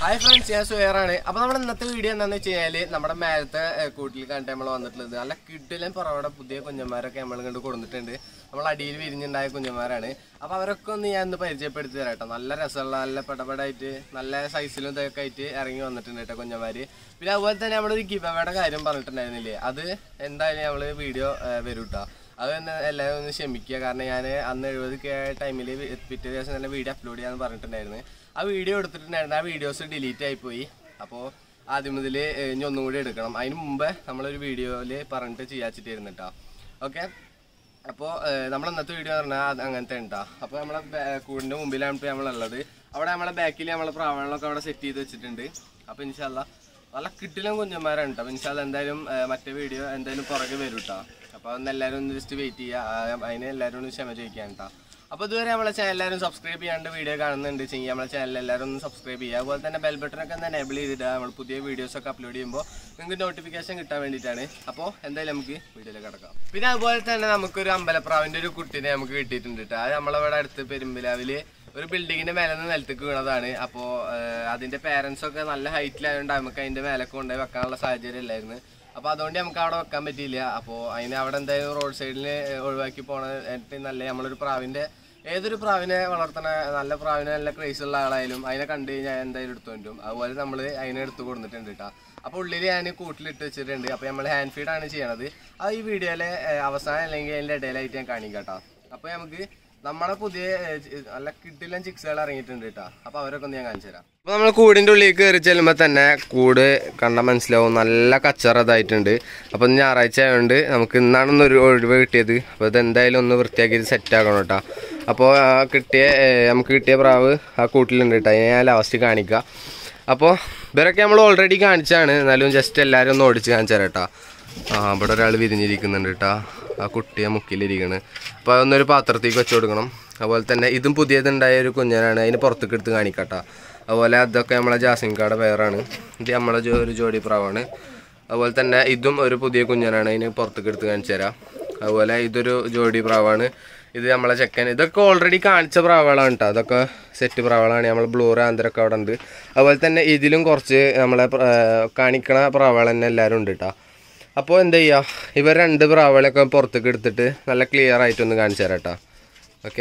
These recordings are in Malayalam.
ഹായ് ഫ്രണ്ട്സ് ഞാൻ സുഹേറാണ് അപ്പോൾ നമ്മുടെ ഇന്നത്തെ വീഡിയോ എന്താണെന്ന് വെച്ച് കഴിഞ്ഞാൽ നമ്മുടെ മേലത്തെ ഏഹ്, കൂട്ടിൽ കണ്ടിട്ട് നമ്മൾ വന്നിട്ടുള്ളത് നല്ല കിഡിലും പുറവിടെ പുതിയ കുഞ്ഞന്മാരൊക്കെ നമ്മൾ കണ്ട് കൊടുത്തിട്ടുണ്ട് നമ്മൾ അടിയിൽ വിരിഞ്ഞുണ്ടായ കുഞ്ഞന്മാരാണ് അപ്പോൾ അവരൊക്കെ ഒന്ന് ഞാൻ ഇന്ന് പരിചയപ്പെടുത്തി തരാം കേട്ടോ നല്ല രസമുള്ള നല്ല പെടപെടായിട്ട് നല്ല സൈസിലും ഇതൊക്കെ ആയിട്ട് ഇറങ്ങി വന്നിട്ടുണ്ട് കേട്ടോ കുഞ്ഞന്മാർ പിന്നെ അതുപോലെ തന്നെ നമ്മളൊരു ഗിബയുടെ കാര്യം പറഞ്ഞിട്ടുണ്ടായിരുന്നില്ലേ അത് എന്തായാലും നമ്മൾ വീഡിയോ വരും കേട്ടോ അത് തന്നെ എല്ലാവരും ഒന്ന് ക്ഷമിക്കുക കാരണം ഞാൻ അന്ന് എഴുപത് കെ ടൈമിൽ പിറ്റേ ദിവസം തന്നെ വീഡിയോ അപ്ലോഡ് ചെയ്യാന്ന് പറഞ്ഞിട്ടുണ്ടായിരുന്നു ആ വീഡിയോ എടുത്തിട്ടുണ്ടായിരുന്നു ആ വീഡിയോസ് ഡിലീറ്റ് ആയിപ്പോയി അപ്പോൾ ആദ്യം മുതൽ ഇനി ഒന്നും കൂടി എടുക്കണം അതിന് മുമ്പ് നമ്മളൊരു വീഡിയോയിൽ പറഞ്ഞിട്ട് ചെയ്യാച്ചിട്ടായിരുന്നു കേട്ടോ ഓക്കെ അപ്പോൾ നമ്മൾ ഇന്നത്തെ വീഡിയോ പറഞ്ഞാൽ അത് അങ്ങനത്തെ ഉണ്ടാ അപ്പോൾ നമ്മളെ ബാ- കൂടിൻ്റെ മുമ്പിലാണ് ഇപ്പോൾ നമ്മളുള്ളത് അവിടെ നമ്മളെ ബാക്കിൽ നമ്മളെ പ്രാവണങ്ങളൊക്കെ അവിടെ സെറ്റ് ചെയ്ത് വെച്ചിട്ടുണ്ട് അപ്പോൾ ഇൻഷാല്ല നല്ല കിട്ടിലും കുഞ്ഞന്മാരാണ് കേട്ടോ അപ്പോൾ ഇൻഷാല്ല എന്തായാലും ഏ, മറ്റേ വീഡിയോ എന്തായാലും പുറകെ വരും കേട്ടോ അപ്പോൾ ഒന്ന് എല്ലാവരും ഒന്ന് ജസ്റ്റ് വെയിറ്റ് ചെയ്യുക ആ, അതിന് എല്ലാവരും ഒന്ന് ക്ഷമ ചോദിക്കാൻ കേട്ടോ അപ്പോൾ ഇതുവരെ നമ്മളെ ചാനൽ എല്ലാവരും സബ്സ്ക്രൈബ് ചെയ്യാണ്ട് വീഡിയോ കാണുന്നുണ്ട് ചെയ്യുക നമ്മളെ ചാനൽ എല്ലാവരും ഒന്ന് സബ്സ്ക്രൈബ് ചെയ്യുക അതുപോലെ തന്നെ ബെൽ ബട്ടനൊക്കെ ഒന്ന് എനേബിൾ ചെയ്തിടുക നമ്മൾ പുതിയ വീഡിയോസ് ഒക്കെ അപ്ലോഡ് ചെയ്യുമ്പോൾ നിങ്ങൾക്ക് നോട്ടിഫിക്കേഷൻ കിട്ടാൻ വേണ്ടിയിട്ടാണ് അപ്പോൾ എന്തായാലും നമുക്ക് വീഡിയോയിലേക്ക് കിടക്കാം പിന്നെ അതുപോലെ തന്നെ നമുക്കൊരു അമ്പലപ്രാവിൻ്റെ ഒരു കുട്ടീനെ നമുക്ക് കിട്ടിയിട്ടുണ്ട് കേട്ടോ അത് നമ്മളവിടെ അടുത്ത് പെരുമ്പിലാവിൽ ഒരു ബിൽഡിങ്ങിന്റെ മേലെ നിന്ന് നിലത്തേക്ക് വീണതാണ് അപ്പോൾ അതിന്റെ പേരൻസ് ഒക്കെ നല്ല ഹൈറ്റിലായതുകൊണ്ട് നമുക്ക് അതിന്റെ മേലെ കൊണ്ടുപോയി വെക്കാനുള്ള സാഹചര്യം ഇല്ലായിരുന്നു അപ്പോൾ അതുകൊണ്ട് നമുക്ക് അവിടെ വെക്കാൻ പറ്റിയില്ല അപ്പോൾ അതിന് അവിടെ എന്തായാലും റോഡ് സൈഡിൽ ഒഴിവാക്കി പോണ ഏറ്റവും നല്ല നമ്മളൊരു പ്രാവിന്റെ ഏതൊരു പ്രാവിനെ വളർത്തണ നല്ല പ്രാവിനെ നല്ല ക്രേസ് ഉള്ള ആളായാലും അതിനെ കണ്ടു കഴിഞ്ഞാൽ എന്തായാലും എടുത്തു കൊണ്ടും അതുപോലെ നമ്മൾ അതിനെ എടുത്തു കൊടുത്തിട്ടുണ്ട് കേട്ടോ അപ്പോൾ ഉള്ളിൽ ഞാൻ കൂട്ടിലിട്ട് വെച്ചിട്ടുണ്ട് അപ്പോൾ നമ്മൾ ഹാൻഡ് ഫീഡാണ് ചെയ്യണത് അത് ഈ വീഡിയോയിലെ അവസാനം അല്ലെങ്കിൽ അതിൻ്റെ ഇടയിലായിട്ട് ഞാൻ കാണിക്കാം കേട്ടോ അപ്പോൾ നമുക്ക് നമ്മുടെ പുതിയ ഏഹ്, ചി- നല്ല കിഡിലും ചിക്സുകൾ ഇറങ്ങിയിട്ടുണ്ട് കേട്ടോ അപ്പോൾ അവരൊക്കെ ഒന്ന് ഞാൻ കാണിച്ചു തരാം അപ്പോൾ നമ്മൾ കൂടിൻ്റെ ഉള്ളിൽ കയറി ചെല്ലുമ്പോൾ തന്നെ കൂട് കണ്ടാൽ മനസ്സിലാവും നല്ല കച്ചറ ഇതായിട്ടുണ്ട് അപ്പോൾ ഇന്ന് ഞായറാഴ്ച ആയതുകൊണ്ട് നമുക്ക് ഇന്നാണ് ഒരു ഒഴിവ് കിട്ടിയത് അപ്പോൾ ഇത് എന്തായാലും ഒന്ന് വൃത്തിയാക്കി സെറ്റ് ആക്കണം കേട്ടോ അപ്പോൾ ആ കിട്ടിയ ഏഹ്, നമുക്ക് കിട്ടിയ പ്രാവ് ആ കൂട്ടിലുണ്ട് കേട്ടോ അതിനെ ഞാൻ ലാസ്റ്റ് കാണിക്കാം അപ്പോൾ ഇവരൊക്കെ നമ്മൾ ഓൾറെഡി കാണിച്ചാണ് എന്നാലും ജസ്റ്റ് എല്ലാവരും ഒന്ന് ഓടിച്ച് കാണിച്ചു തരാം കേട്ടോ ആ ഇവിടെ ഒരാൾ വിരിഞ്ഞിരിക്കുന്നുണ്ട് കേട്ടോ ആ കുട്ടിയെ മുക്കിലിരിക്കണ് അപ്പോൾ അതൊന്നൊരു പാത്രത്തേക്ക് വെച്ച് കൊടുക്കണം അതുപോലെ തന്നെ ഇതും പുതിയതുണ്ടായ ഒരു കുഞ്ഞനാണ് അതിന് പുറത്തേക്ക് എടുത്ത് കാണിക്കട്ടോ അതുപോലെ അതൊക്കെ നമ്മളെ ജാസിൻകാടെ പേരാണ് ഇത് നമ്മളെ ജോ- ഒരു ജോഡി പ്രാവാണ് അതുപോലെ തന്നെ ഇതും ഒരു പുതിയ കുഞ്ഞനാണ് അതിന് പുറത്തേക്ക് എടുത്ത് കാണിച്ചു തരാം അതുപോലെ ഇതൊരു ജോഡി പ്രാവാണ് ഇത് നമ്മളെ ചെക്കൻ ഇതൊക്കെ ഓൾറെഡി കാണിച്ച പ്രാവുകളാണ് കേട്ടോ അതൊക്കെ സെറ്റ് പ്രാവുകളാണ് നമ്മൾ ബ്ലൂ റാന്തരൊക്കെ അവിടെ ഉണ്ട് അതുപോലെ തന്നെ ഇതിലും കുറച്ച് നമ്മളെ പ്ര- ആ, കാണിക്കണ പ്രാവുകൾ തന്നെ എല്ലാവരും ഉണ്ട് കേട്ടോ അപ്പോൾ എന്താ ചെയ്യുക ഇവർ രണ്ട് പ്രാവുകളൊക്കെ പുറത്തേക്ക് എടുത്തിട്ട് നല്ല ക്ലിയർ ആയിട്ടൊന്ന് കാണിച്ചു തരാം കേട്ടോ ഓക്കെ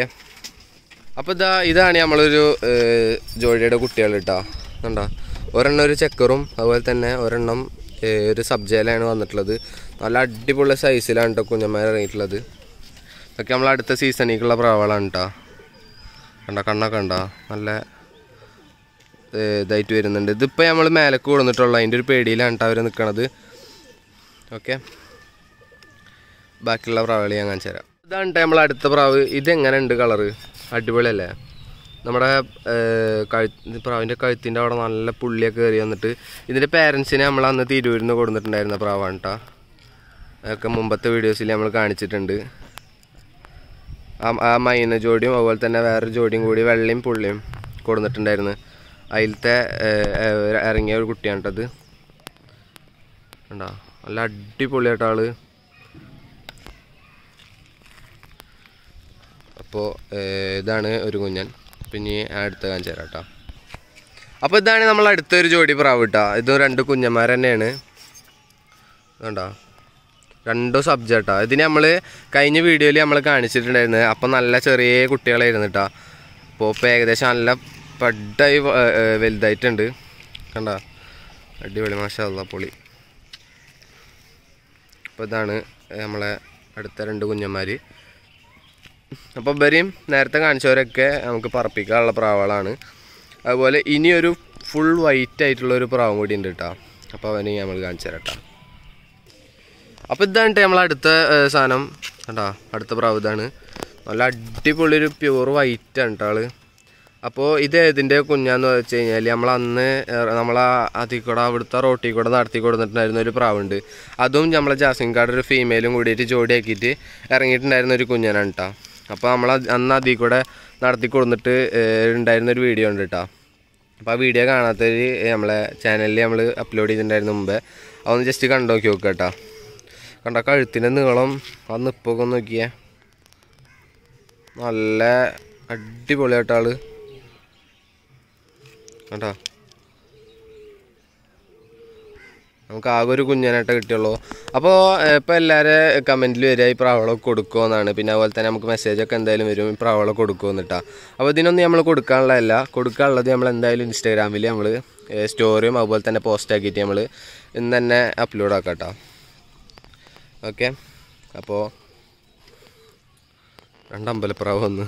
അപ്പോൾ ഇതാ ഇതാണ് നമ്മളൊരു ഏഹ്, ജോഡിയുടെ കുട്ടികൾ കേട്ടോ കണ്ടോ ഒരെണ്ണം ഒരു ചെക്കറും അതുപോലെ തന്നെ ഒരെണ്ണം ഏഹ്, ഒരു സബ്ജയിലാണ് വന്നിട്ടുള്ളത് നല്ല അടിപൊളി സൈസിലാണ് കേട്ടോ കുഞ്ഞന്മാർ ഇറങ്ങിയിട്ടുള്ളത് ഇതൊക്കെ നമ്മൾ അടുത്ത സീസണിലേക്കുള്ള പ്രാവുകളാണ് കേട്ടോ കണ്ട കണ്ണൊക്കെ ഉണ്ടോ നല്ല ഏഹ്, ഇതായിട്ട് വരുന്നുണ്ട് ഇതിപ്പോൾ നമ്മൾ മേലേക്ക് കൊടുത്തിട്ടുള്ള അതിൻ്റെ ഒരു പേടിയിലാണ് കേട്ടോ അവർ നിൽക്കണത് ഓക്കെ ബാക്കിയുള്ള പ്രാവുകൾ ഞാൻ കാണിച്ചു തരാം ഇതാണ് ട്ടോ നമ്മളെ അടുത്ത പ്രാവ് ഇതെങ്ങനെ ഉണ്ട് കളറ് അടിപൊളിയല്ലേ നമ്മുടെ ഏഹ്, കഴുത്ത് പ്രാവിൻ്റെ കഴുത്തിൻ്റെ അവിടെ നല്ല പുള്ളിയൊക്കെ കയറി വന്നിട്ട് ഇതിൻ്റെ പേരൻസിനെ നമ്മൾ അന്ന് തിരൂരിൽ നിന്ന് കൊടുത്തിട്ടുണ്ടായിരുന്ന പ്രാവാണ് കേട്ടോ അതൊക്കെ മുമ്പത്തെ വീഡിയോസിൽ നമ്മൾ കാണിച്ചിട്ടുണ്ട് ആ ആ മൈന ജോഡിയും അതുപോലെ തന്നെ വേറൊരു ജോഡിയും കൂടി വെള്ളയും പുള്ളിയും കൊടുത്തിട്ടുണ്ടായിരുന്നു അതിലത്തെ ഏഹ്, ഏഹ്, ഇറങ്ങിയ ഒരു കുട്ടിയാണ് കേട്ടത് കണ്ടോ നല്ല അടിപൊളിയായിട്ട് ആള് അപ്പോൾ ഇതാണ് ഒരു കുഞ്ഞൻ പിന്നെ അടുത്ത കാണിച്ചു തരാം കേട്ടോ അപ്പോൾ ഇതാണ് നമ്മൾ അടുത്തൊരു ജോഡി പ്രാവ് കേട്ടോ ഇതും രണ്ട് കുഞ്ഞന്മാർ തന്നെയാണ് കണ്ടോ രണ്ടും സബ്ജക്റ്റാ ഇതിന് നമ്മൾ കഴിഞ്ഞ വീഡിയോയിൽ നമ്മൾ കാണിച്ചിട്ടുണ്ടായിരുന്നു അപ്പോൾ നല്ല ചെറിയ കുട്ടികളായിരുന്നു കേട്ടോ അപ്പോൾ ഇപ്പോൾ ഏകദേശം നല്ല പഡായി വ- ഏ, ഏ, വലുതായിട്ടുണ്ട് കണ്ടോ അടിപൊളി മാഷാ അല്ലാ പൊളി അപ്പോൾ ഇതാണ് നമ്മളെ അടുത്ത രണ്ട് കുഞ്ഞന്മാർ അപ്പോൾ ഇവരെയും നേരത്തെ കാണിച്ചവരൊക്കെ നമുക്ക് പറപ്പിക്കാനുള്ള പ്രാവുകളാണ് അതുപോലെ ഇനിയൊരു ഫുൾ വൈറ്റ് ആയിട്ടുള്ള ഒരു പ്രാവും കൂടി ഉണ്ട് കേട്ടോ അപ്പോൾ അവനെ നമ്മൾ കാണിച്ചു തരാം കേട്ടോ അപ്പോൾ ഇതാണ് ട്ടോ നമ്മളെ അടുത്ത ഏ, സാധനം കേട്ടോ അടുത്ത പ്രാവ് ഇതാണ് നല്ല അടിപൊളി ഒരു പ്യൂർ വൈറ്റ് ആണ് കേട്ടോ ആള് അപ്പോൾ ഇത് ഏതിൻ്റെ കുഞ്ഞാന്ന് വെച്ച് കഴിഞ്ഞാൽ നമ്മൾ അന്ന് നമ്മൾ അതിൽ കൂടെ അവിടുത്തെ റോട്ടിൽ കൂടെ നടത്തി കൊടുത്തിട്ടുണ്ടായിരുന്ന ഒരു പ്രാവുണ്ട് അതും നമ്മളെ ജാസിൻകാട് ഒരു ഫീമെയിലും കൂടിയിട്ട് ജോഡിയാക്കിയിട്ട് ഇറങ്ങിയിട്ടുണ്ടായിരുന്ന ഒരു കുഞ്ഞനാണ് കേട്ടോ അപ്പോൾ നമ്മൾ അന്ന് അതിൽ കൂടെ നടത്തി കൊടുത്തിട്ട് ഉണ്ടായിരുന്ന ഒരു വീഡിയോ ഉണ്ട് കേട്ടോ അപ്പോൾ ആ വീഡിയോ കാണാത്തവർ നമ്മളെ ചാനലിൽ നമ്മൾ അപ്ലോഡ് ചെയ്തിട്ടുണ്ടായിരുന്നു മുമ്പേ അതൊന്ന് ജസ്റ്റ് കണ്ടു നോക്കി നോക്കുക കേട്ടോ കണ്ട കഴുത്തിൻ്റെ നീളം ആ നിപ്പൊക്കെ ഒന്ന് നോക്കിയേ നല്ല അടിപൊളിയായിട്ട് ആള് കണ്ടോ നമുക്ക് ആകെ ഒരു കുഞ്ഞനായിട്ട് കിട്ടിയുള്ളൂ അപ്പോൾ ഇപ്പോൾ എല്ലാവരും കമൻറ്റിൽ വരിക ഈ പ്രാവളൊക്കെ കൊടുക്കുമെന്നാണ് പിന്നെ അതുപോലെ തന്നെ നമുക്ക് മെസ്സേജൊക്കെ എന്തായാലും വരും ഈ പ്രാവള കൊടുക്കുമെന്നിട്ടാ അപ്പോൾ ഇതിനൊന്നും നമ്മൾ കൊടുക്കാനുള്ളതല്ല കൊടുക്കാനുള്ളത് നമ്മൾ എന്തായാലും ഇൻസ്റ്റാഗ്രാമിൽ നമ്മൾ സ്റ്റോറിയും അതുപോലെ തന്നെ പോസ്റ്റ് ആക്കിയിട്ട് നമ്മൾ ഇന്ന് തന്നെ അപ്ലോഡ് ആക്കാം കേട്ടോ ഓക്കെ അപ്പോൾ രണ്ടമ്പലപ്രാവ് വന്ന്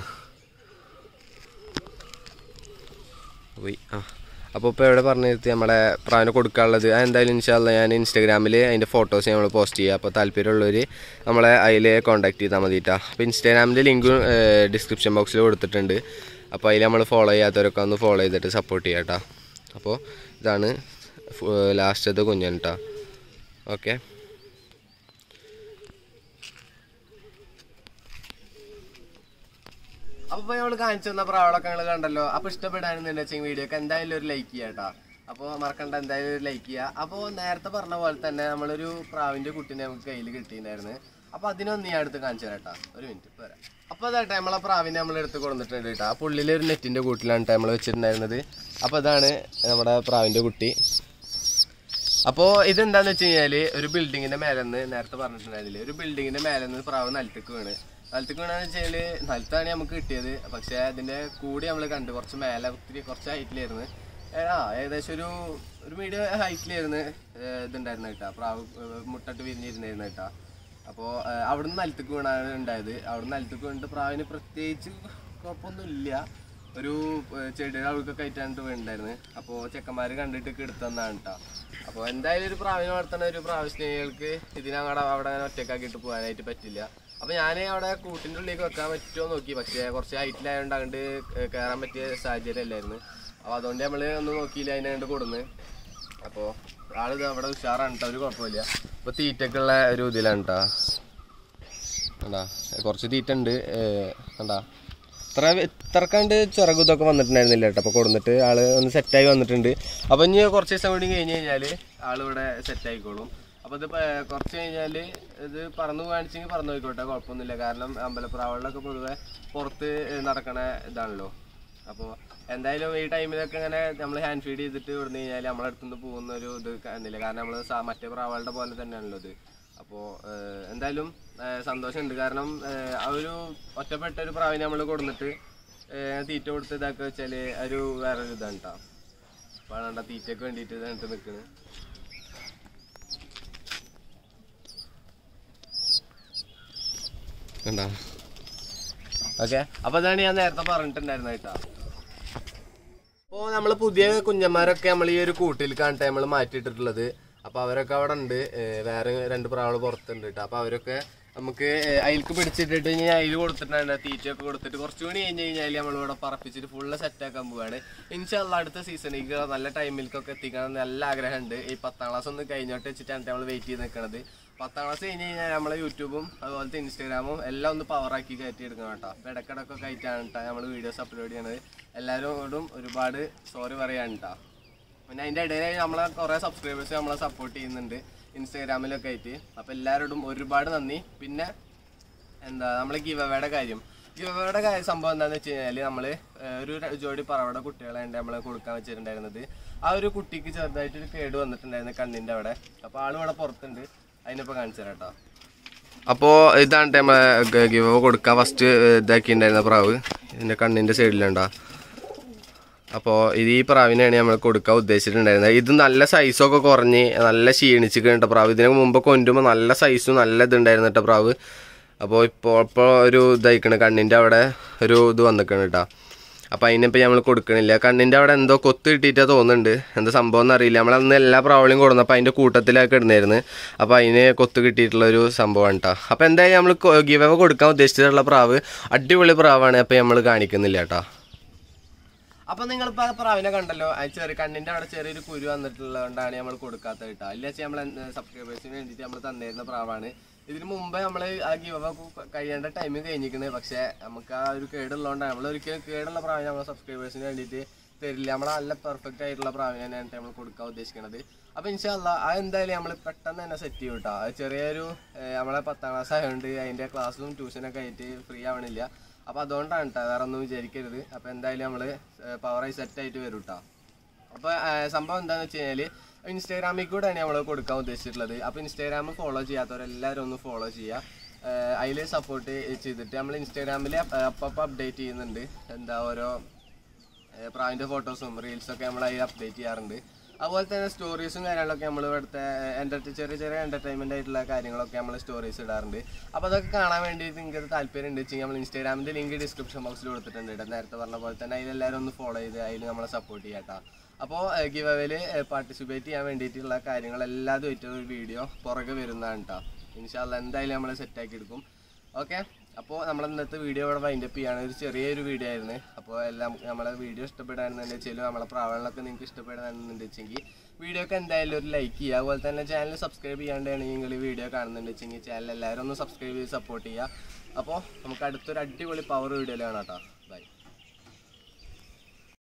പോയി ആ അപ്പോൾ ഇപ്പോൾ എവിടെ പറഞ്ഞു നിർത്തി നമ്മളെ പ്രാവിനെ കൊടുക്കാനുള്ളത് അത് എന്തായാലും ഇൻഷാല്ല ഞാൻ ഇൻസ്റ്റാഗ്രാമിൽ അതിൻ്റെ ഫോട്ടോസ് നമ്മൾ പോസ്റ്റ് ചെയ്യുക അപ്പോൾ താല്പര്യമുള്ളവർ നമ്മളെ അതിൽ കോൺടാക്ട് ചെയ്താൽ മതിട്ടാ അപ്പോൾ ഇൻസ്റ്റാഗ്രാമിൻ്റെ ലിങ്ക് ഡിസ്ക്രിപ്ഷൻ ബോക്സിൽ കൊടുത്തിട്ടുണ്ട് അപ്പോൾ അതിൽ നമ്മൾ ഫോളോ ചെയ്യാത്തവരൊക്കെ ഒന്ന് ഫോളോ ചെയ്തിട്ട് സപ്പോർട്ട് ചെയ്യാം കേട്ടോ അപ്പോൾ ഇതാണ് ലാസ്റ്റത്തെ കുഞ്ഞൻ കേട്ടോ ഓക്കെ അപ്പൊ നമ്മൾ കാണിച്ചു തന്ന പ്രാവളൊക്കെ നിങ്ങൾ കണ്ടല്ലോ അപ്പൊ ഇഷ്ടപ്പെടാനെന്ന് വെച്ചാൽ വീഡിയോക്ക് എന്തായാലും ഒരു ലൈക്ക് ചെയ്യാം കേട്ടോ അപ്പോൾ മറക്കണ്ട എന്തായാലും ഒരു ലൈക്ക് ചെയ്യുക അപ്പോൾ നേരത്തെ പറഞ്ഞ പോലെ തന്നെ നമ്മളൊരു പ്രാവിന്റെ കുട്ടീനെ നമുക്ക് കയ്യിൽ കിട്ടിയിട്ടുണ്ടായിരുന്നു അപ്പൊ അതിനൊന്ന് ഞാൻ എടുത്ത് കാണിച്ചു തരാം കേട്ടോ ഒരു മിനിറ്റ് ഇപ്പൊ വരാം അപ്പോൾ അതാട്ടെ നമ്മളെ പ്രാവിനെ നമ്മൾ എടുത്ത് കൊടുത്തിട്ടുണ്ട് കേട്ടോ ആ പുള്ളിൽ ഒരു നെറ്റിന്റെ കൂട്ടിലാണ് കേട്ടോ നമ്മൾ വെച്ചിട്ടുണ്ടായിരുന്നത് അപ്പോൾ അതാണ് നമ്മുടെ പ്രാവിന്റെ കുട്ടി അപ്പോൾ ഇതെന്താന്ന് വെച്ച് കഴിഞ്ഞാല് ഒരു ബിൽഡിങ്ങിന്റെ മേലെ നിന്ന് നേരത്തെ പറഞ്ഞിട്ടുണ്ടായിരുന്നില്ലേ ഒരു ബിൽഡിങ്ങിന്റെ മേലെ നിന്ന് പ്രാവ് നിലത്തേക്ക് വീണ് നിലത്തേക്ക് വീണെന്ന് വെച്ചാല് നിലത്താണ് നമുക്ക് കിട്ടിയത് പക്ഷെ അതിന്റെ കൂടി നമ്മൾ കണ്ടു കുറച്ച് മേലെ ഒത്തിരി കുറച്ച് ഹൈറ്റിലായിരുന്നു ഏ, ആ ഏകദേശം ഒരു ഒരു മീഡിയം ഹൈറ്റിലായിരുന്നു ഇതുണ്ടായിരുന്നു കേട്ടോ പ്രാവ് ഏ, മുട്ടിട്ട് വിരിഞ്ഞിരുന്നായിരുന്നു കേട്ടോ അപ്പോൾ അവിടുന്ന് നിലത്തേക്ക് വീണാണ് ഉണ്ടായത് അവിടുന്ന് നിലത്തേക്ക് വീണിട്ട് പ്രാവിന് പ്രത്യേകിച്ച് കുഴപ്പമൊന്നുമില്ല ഒരു ഏഹ്, ചെടിയുടെ അഴുക്കൊക്കെ ആയിട്ടാണ് വീണ്ടായിരുന്നു അപ്പോൾ ചെക്കന്മാർ കണ്ടിട്ട് എടുത്തന്നാണ് കേട്ടോ അപ്പോൾ എന്തായാലും ഒരു പ്രാവിനെ വളർത്തുന്ന ഒരു പ്രാവ് സ്നേഹികൾക്ക് ഇതിനങ്ങടെ അവിടെ അങ്ങനെ ഒറ്റക്കാക്കിയിട്ട് പോകാനായിട്ട് പറ്റില്ല അപ്പോൾ ഞാൻ അവിടെ കൂട്ടിൻ്റെ ഉള്ളിലേക്ക് വെക്കാൻ പറ്റുമോ നോക്കി പക്ഷേ കുറച്ച് ഹൈറ്റിലായതുകൊണ്ട് അങ്ങോട്ട് കയറാൻ പറ്റിയ സാഹചര്യം അല്ലായിരുന്നു അപ്പോൾ അതുകൊണ്ട് നമ്മൾ ഒന്ന് നോക്കിയില്ല അതിനെ കണ്ട് കൊടുന്ന് അപ്പോൾ ആള് അവിടെ ഉഷാറാണ് കേട്ടോ ഒരു കുഴപ്പമില്ല ഇപ്പോൾ തീറ്റക്കുള്ള ഒരു ഇതിലാണ് കേട്ടോ കണ്ടാ കുറച്ച് തീറ്റ ഉണ്ട് കണ്ടാ ഇത്ര ഇത്രക്കണ്ട് ചിറകു ഇതൊക്കെ വന്നിട്ടുണ്ടായിരുന്നില്ല കേട്ടോ അപ്പോൾ കൊടുന്നിട്ട് ആള് ഒന്ന് സെറ്റായി വന്നിട്ടുണ്ട് അപ്പോൾ ഇനി കുറച്ച് ദിവസം കൂടി കഴിഞ്ഞ് കഴിഞ്ഞാൽ ആൾ ഇവിടെ സെറ്റ് ആയിക്കോളും അപ്പോൾ ഇത് പ- കുറച്ച് കഴിഞ്ഞാൽ ഇത് പറന്നു കാണിച്ചെങ്കിൽ പറന്നു പോയിക്കോട്ടെ കുഴപ്പമൊന്നുമില്ല കാരണം അമ്പലപ്രാവുകളിലൊക്കെ പൊതുവെ പുറത്ത് നടക്കണ ഇതാണല്ലോ അപ്പോൾ എന്തായാലും ഈ ടൈമിലൊക്കെ ഇങ്ങനെ നമ്മൾ ഹാൻഡ് ഫീഡ് ചെയ്തിട്ട് വിടുന്നു കഴിഞ്ഞാൽ നമ്മളെ അടുത്തുനിന്ന് പോകുന്ന ഒരു ഇത് കണ്ടില്ല കാരണം നമ്മൾ മറ്റേ പ്രാവുകളുടെ പോലെ തന്നെയാണല്ലോ ഇത് അപ്പോൾ എന്തായാലും ഏഹ്, സന്തോഷമുണ്ട് കാരണം ഏഹ്, ആ ഒരു ഒറ്റപ്പെട്ട ഒരു പ്രാവിനെ നമ്മൾ കൊടുന്നിട്ട് ഏഹ്, തീറ്റ കൊടുത്ത് ഇതാക്കുക വെച്ചാൽ ഒരു വേറൊരു ഇതാണ് കേട്ടോ അപ്പോൾ അതുകൊണ്ട് തീറ്റയ്ക്ക് വേണ്ടിയിട്ട് ഇതായിട്ട് നിൽക്കുന്നത് കണ്ടോ ഓക്കെ അപ്പോൾ അതാണ് ഞാൻ നേരത്തെ പറഞ്ഞിട്ടുണ്ടായിരുന്നത് കേട്ടോ അപ്പോൾ നമ്മൾ പുതിയ കുഞ്ഞന്മാരൊക്കെ നമ്മൾ ഈ ഒരു കൂട്ടിൽ കാണിട്ട് നമ്മൾ മാറ്റിയിട്ടിട്ടുള്ളത് അപ്പോൾ അവരൊക്കെ അവിടെ ഉണ്ട് ഏഹ് വേറെ രണ്ട് പ്രാവള് പുറത്തുണ്ട് കേട്ടോ അപ്പോൾ അവരൊക്കെ നമുക്ക് അയിൽക്ക് പിടിച്ചിട്ടിട്ട് ഇനി അയിൽ കൊടുത്തിട്ടുണ്ട് തീറ്റയൊക്കെ കൊടുത്തിട്ട് കുറച്ചുകൂടി കഴിഞ്ഞ് കഴിഞ്ഞാൽ നമ്മളിവിടെ പറപ്പിച്ചിട്ട് ഫുള്ള് സെറ്റാക്കാൻ പോവാണ് ഇൻഷാല്ല അടുത്ത സീസണിലേക്ക് നല്ല ടൈമിലേക്കൊക്കെ എത്തിക്കണം എന്ന് നല്ല ആഗ്രഹമുണ്ട് ഈ പത്താം ക്ലാസ് ഒന്ന് കഴിഞ്ഞോട്ട് വെച്ചിട്ടാണ് നമ്മൾ വെയിറ്റ് ചെയ്ത് നിൽക്കുന്നത് പത്താം ക്ലാസ് കഴിഞ്ഞ് കഴിഞ്ഞാൽ നമ്മളെ യൂട്യൂബും അതുപോലത്തെ ഇൻസ്റ്റാഗ്രാമും എല്ലാം ഒന്ന് പവറാക്കി കയറ്റി എടുക്കണം കേട്ടോ അപ്പോൾ ഇടക്കിടക്കൊക്കെ ആയിട്ടാണ് കേട്ടോ നമ്മൾ വീഡിയോസ് അപ്ലോഡ് ചെയ്യണത് എല്ലാവരോടും ഒരുപാട് സോറി പറയാണ് കേട്ടോ പിന്നെ അതിൻ്റെ ഇടയിൽ നമ്മളെ കുറേ സബ്സ്ക്രൈബേഴ്സ് നമ്മളെ സപ്പോർട്ട് ചെയ്യുന്നുണ്ട് ഇൻസ്റ്റാഗ്രാമിലൊക്കെ ആയിട്ട് അപ്പോൾ എല്ലാവരോടും ഒരുപാട് നന്ദി പിന്നെ എന്താ നമ്മളെ ഗിവ് അവയുടെ കാര്യം ഗിവ് അവയുടെ കാര്യം സംഭവം എന്താണെന്ന് വെച്ച് കഴിഞ്ഞാൽ നമ്മൾ ഒരു ര- ജോഡി പറവയുടെ കുട്ടികളെ നമ്മൾ കൊടുക്കാൻ വെച്ചിട്ടുണ്ടായിരുന്നത് ആ ഒരു കുട്ടിക്ക് ചെറുതായിട്ട് ഒരു കേട് വന്നിട്ടുണ്ടായിരുന്നു കണ്ണിൻ്റെ അവിടെ അപ്പോൾ ആൾ ഇവിടെ പുറത്തുണ്ട് അതിനിപ്പോൾ കാണിച്ചു തരാം കേട്ടോ അപ്പോൾ ഇതാണ് നമ്മളെ ഗിവ് കൊടുക്കാൻ ഫസ്റ്റ് ഇതാക്കിയിട്ടുണ്ടായിരുന്ന പ്രാവ് ഇതിൻ്റെ കണ്ണിൻ്റെ സൈഡിലുണ്ടോ അപ്പോൾ ഇത് ഈ പ്രാവിനെയാണ് നമ്മൾ കൊടുക്കാൻ ഉദ്ദേശിച്ചിട്ടുണ്ടായിരുന്നത് ഇത് നല്ല സൈസൊക്കെ കുറഞ്ഞ് നല്ല ക്ഷീണിച്ച് കേട്ട പ്രാവ് ഇതിന് മുമ്പ് കൊണ്ടുമ്പോൾ നല്ല സൈസും നല്ല ഇതുണ്ടായിരുന്നു കേട്ടോ പ്രാവ് അപ്പോൾ ഇപ്പോൾ ഇപ്പോൾ ഒരു ഇതായിക്കണ് കണ്ണിൻ്റെ അവിടെ ഒരു ഇത് വന്നിക്കണം കേട്ടോ അപ്പോൾ അതിനിപ്പോൾ നമ്മൾ കൊടുക്കണില്ല കണ്ണിൻ്റെ അവിടെ എന്തോ കൊത്ത് കിട്ടിയിട്ടാ തോന്നുന്നുണ്ട് എന്താ സംഭവം എന്നറിയില്ല നമ്മളന്ന് എല്ലാ പ്രാവളിയും കൊടുന്നപ്പോൾ അതിൻ്റെ കൂട്ടത്തിലൊക്കെ ഇടുന്നായിരുന്നു അപ്പോൾ അതിന് കൊത്ത് കിട്ടിയിട്ടുള്ള ഒരു സംഭവമാണ് കേട്ടോ അപ്പോൾ എന്തായാലും നമ്മൾ ഗിവ് കൊടുക്കാൻ ഉദ്ദേശിച്ചിട്ടുള്ള പ്രാവ് അടിപൊളി പ്രാവാണ് അപ്പോൾ നമ്മൾ കാണിക്കുന്നില്ല കേട്ടോ അപ്പൊ നിങ്ങളിപ്പോ ആ പ്രാവിനെ കണ്ടല്ലോ ആ ചെറിയ കണ്ണിന്റെ അവിടെ ചെറിയൊരു കുരു വന്നിട്ടുള്ളതുകൊണ്ടാണ് നമ്മൾ കൊടുക്കാത്തത് കേട്ടോ ഇല്ല വെച്ചാൽ നമ്മൾ സബ്സ്ക്രൈബേഴ്സിന് വേണ്ടിയിട്ട് നമ്മൾ തന്നിരുന്ന പ്രാവാണ് ഇതിന് മുമ്പേ നമ്മൾ ആ ഗിവ് കഴിയേണ്ട ടൈം കഴിഞ്ഞിരിക്കുന്നത് പക്ഷെ നമുക്ക് ആ ഒരു കേടുള്ളതുകൊണ്ടാണ് നമ്മൾ ഒരിക്കലും കേടുള്ള പ്രാവിനെ നമ്മളെ സബ്സ്ക്രൈബേഴ്സിന് വേണ്ടിയിട്ട് തരില്ല നമ്മൾ നല്ല പെർഫെക്റ്റ് ആയിട്ടുള്ള പ്രാവിനെയാണ് നമ്മൾ കൊടുക്കാൻ ഉദ്ദേശിക്കുന്നത് അപ്പൊ ഇൻഷാല്ല ആ എന്തായാലും നമ്മൾ പെട്ടെന്ന് തന്നെ സെറ്റ് ചെയ്യും കേട്ടോ അത് ചെറിയൊരു ഏഹ്, നമ്മളെ പത്താം ക്ലാസ് ആയതുകൊണ്ട് അതിന്റെ ക്ലാസ്സും ട്യൂഷനൊക്കെ ആയിട്ട് ഫ്രീ ആവണില്ല അപ്പൊ അതുകൊണ്ടാണ് കേട്ടോ വേറെ ഒന്നും വിചാരിക്കരുത് അപ്പൊ എന്തായാലും നമ്മള് പവറായി സെറ്റ് ആയിട്ട് വരും കേട്ടോ അപ്പൊ ആ, സംഭവം എന്താന്ന് വെച്ച് കഴിഞ്ഞാല് ഇൻസ്റ്റാഗ്രാമിൽ കൂടെയാണ് നമ്മൾ കൊടുക്കാൻ ഉദ്ദേശിച്ചിട്ടുള്ളത് അപ്പോൾ ഇൻസ്റ്റാഗ്രാം ഫോളോ ചെയ്യാത്തവരെല്ലാവരും ഒന്ന് ഫോളോ ചെയ്യുക അതിൽ സപ്പോർട്ട് ചെയ്തിട്ട് നമ്മൾ ഇൻസ്റ്റാഗ്രാമിൽ അപ്പം അപ്ഡേറ്റ് ചെയ്യുന്നുണ്ട് എന്താ ഓരോ ഏഹ് പ്രാവിൻ്റെ ഫോട്ടോസും റീൽസൊക്കെ നമ്മൾ അതിൽ അപ്ഡേറ്റ് ചെയ്യാറുണ്ട് അതുപോലെ തന്നെ സ്റ്റോറീസും കാര്യങ്ങളൊക്കെ നമ്മൾ ഇവിടുത്തെ എൻ്റർടൈ ചെറിയ ചെറിയ എൻ്റർടൈൻമെൻ്റ് ആയിട്ടുള്ള കാര്യങ്ങളൊക്കെ നമ്മൾ സ്റ്റോറീസ് ഇടാറുണ്ട് അപ്പോൾ അതൊക്കെ കാണാൻ വേണ്ടിയിട്ട് നിങ്ങൾക്ക് താല്പര്യം ഉണ്ട് വെച്ചാൽ നമ്മൾ ഇൻസ്റ്റാഗ്രാമിൻ്റെ ലിങ്ക് ഡിസ്ക്രിപ്ഷൻ ബോക്സിൽ കൊടുത്തിട്ടുണ്ട് ഇവിടെ നേരത്തെ പറഞ്ഞ പോലെ തന്നെ അതിലെല്ലാവരും ഒന്ന് ഫോളോ ചെയ്ത് അതിൽ നമ്മളെ സപ്പോർട്ട് ചെയ്യാട്ടോ അപ്പോൾ ഗിവ് അവയിൽ പാർട്ടിസിപ്പേറ്റ് ചെയ്യാൻ വേണ്ടിയിട്ടുള്ള കാര്യങ്ങളെല്ലാം ആയിട്ടുള്ള ഒരു വീഡിയോ പുറകെ വരുന്നതാണ് കേട്ടോ ഇൻഷാല്ല എന്തായാലും നമ്മൾ സെറ്റാക്കി എടുക്കും ഓക്കെ അപ്പോൾ നമ്മൾ ഇന്നത്തെ വീഡിയോ ഇവിടെ വൈൻഡപ്പ് ചെയ്യാണ് ഒരു ചെറിയൊരു വീഡിയോ ആയിരുന്നു അപ്പോൾ എല്ലാം നമ്മളെ വീഡിയോ ഇഷ്ടപ്പെടാണെന്നുണ്ടെങ്കിൽ നമ്മളെ പ്രാവണങ്ങളൊക്കെ നിങ്ങൾക്ക് ഇഷ്ടപ്പെടാണെന്നുണ്ടെങ്കിൽ വീഡിയോ ഒക്കെ എന്തായാലും ഒരു ലൈക്ക് ചെയ്യുക അതുപോലെ തന്നെ ചാനൽ സബ്സ്ക്രൈബ് ചെയ്യാണ്ടാണ് നിങ്ങൾ ഈ വീഡിയോ കാണുന്നുണ്ടെങ്കിൽ ചാനൽ എല്ലാവരും ഒന്ന് സബ്സ്ക്രൈബ് ചെയ്ത് സപ്പോർട്ട് ചെയ്യുക അപ്പോൾ നമുക്ക് അടുത്തൊരു അടിപൊളി പവർ വീഡിയോയിൽ കാണാം കേട്ടോ